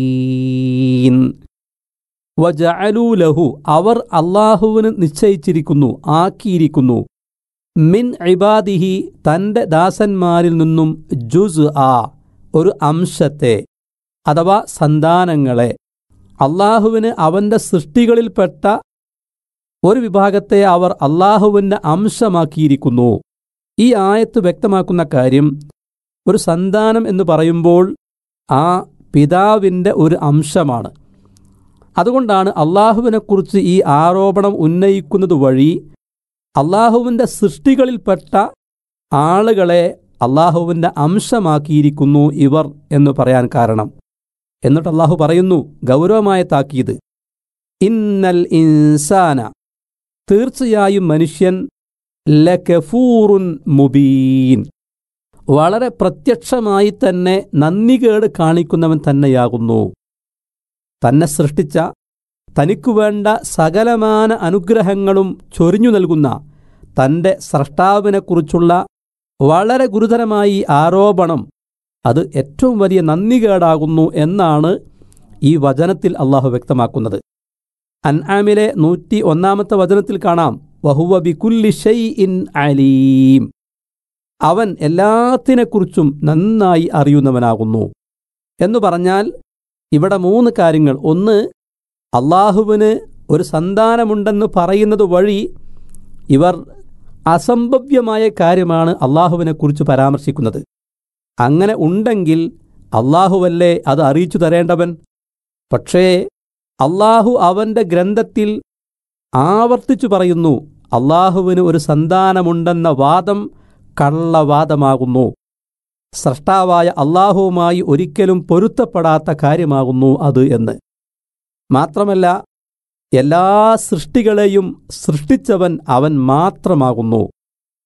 വജഅലൂ ലഹു അവർ അള്ളാഹുവിന് നിശ്ചയിച്ചിരിക്കുന്നു ആക്കിയിരിക്കുന്നു മിൻ ഇബാദിഹി തൻ്റെ ദാസന്മാരിൽ നിന്നും ജുസ് ആ ഒരു അംശത്തെ അഥവാ സന്താനങ്ങളെ അള്ളാഹുവിന് അവൻ്റെ സൃഷ്ടികളിൽപ്പെട്ട ഒരു വിഭാഗത്തെ അവർ അള്ളാഹുവിൻ്റെ അംശമാക്കിയിരിക്കുന്നു ഈ ആയത്ത് വ്യക്തമാക്കുന്ന കാര്യം ഒരു സന്താനം എന്ന് പറയുമ്പോൾ ആ പിതാവിൻ്റെ ഒരു അംശമാണ് അതുകൊണ്ടാണ് അള്ളാഹുവിനെക്കുറിച്ച് ഈ ആരോപണം ഉന്നയിക്കുന്നത് വഴി അള്ളാഹുവിൻ്റെ സൃഷ്ടികളിൽപ്പെട്ട ആളുകളെ അള്ളാഹുവിൻ്റെ അംശമാക്കിയിരിക്കുന്നു ഇവർ എന്ന് പറയാൻ കാരണം എന്നിട്ട് അള്ളാഹു പറയുന്നു ഗൗരവമായ താക്കീത് ഇന്നൽ ഇൻസാന തീർച്ചയായും മനുഷ്യൻ ലകഫൂറുൻ മുബീൻ വളരെ പ്രത്യക്ഷമായി തന്നെ നന്ദികേട് കാണിക്കുന്നവൻ തന്നെയാകുന്നു തന്നെ സൃഷ്ടിച്ച തനിക്കു വേണ്ട സകലമാന അനുഗ്രഹങ്ങളും ചൊരിഞ്ഞു നൽകുന്ന തൻ്റെ സ്രഷ്ടാവിനെക്കുറിച്ചുള്ള വളരെ ഗുരുതരമായി ആരോപണം അത് ഏറ്റവും വലിയ നന്ദികേടാകുന്നു എന്നാണ് ഈ വചനത്തിൽ അള്ളാഹു വ്യക്തമാക്കുന്നത് അൻആമിലെ നൂറ്റി ഒന്നാമത്തെ വചനത്തിൽ കാണാം വഹുവ ബികുല്ലി ഇൻ അലീം അവൻ എല്ലാത്തിനെക്കുറിച്ചും നന്നായി അറിയുന്നവനാകുന്നു എന്നു പറഞ്ഞാൽ ഇവിടെ മൂന്ന് കാര്യങ്ങൾ ഒന്ന് അള്ളാഹുവിന് ഒരു സന്താനമുണ്ടെന്ന് പറയുന്നത് വഴി ഇവർ അസംഭവ്യമായ കാര്യമാണ് അള്ളാഹുവിനെക്കുറിച്ച് പരാമർശിക്കുന്നത് അങ്ങനെ ഉണ്ടെങ്കിൽ അള്ളാഹുവല്ലേ അത് അറിയിച്ചു തരേണ്ടവൻ പക്ഷേ അള്ളാഹു അവൻ്റെ ഗ്രന്ഥത്തിൽ ആവർത്തിച്ചു പറയുന്നു അള്ളാഹുവിന് ഒരു സന്താനമുണ്ടെന്ന വാദം കള്ളവാദമാകുന്നു സ്രഷ്ടാവായ അള്ളാഹുവുമായി ഒരിക്കലും പൊരുത്തപ്പെടാത്ത കാര്യമാകുന്നു അത് എന്ന് മാത്രമല്ല എല്ലാ സൃഷ്ടികളെയും സൃഷ്ടിച്ചവൻ അവൻ മാത്രമാകുന്നു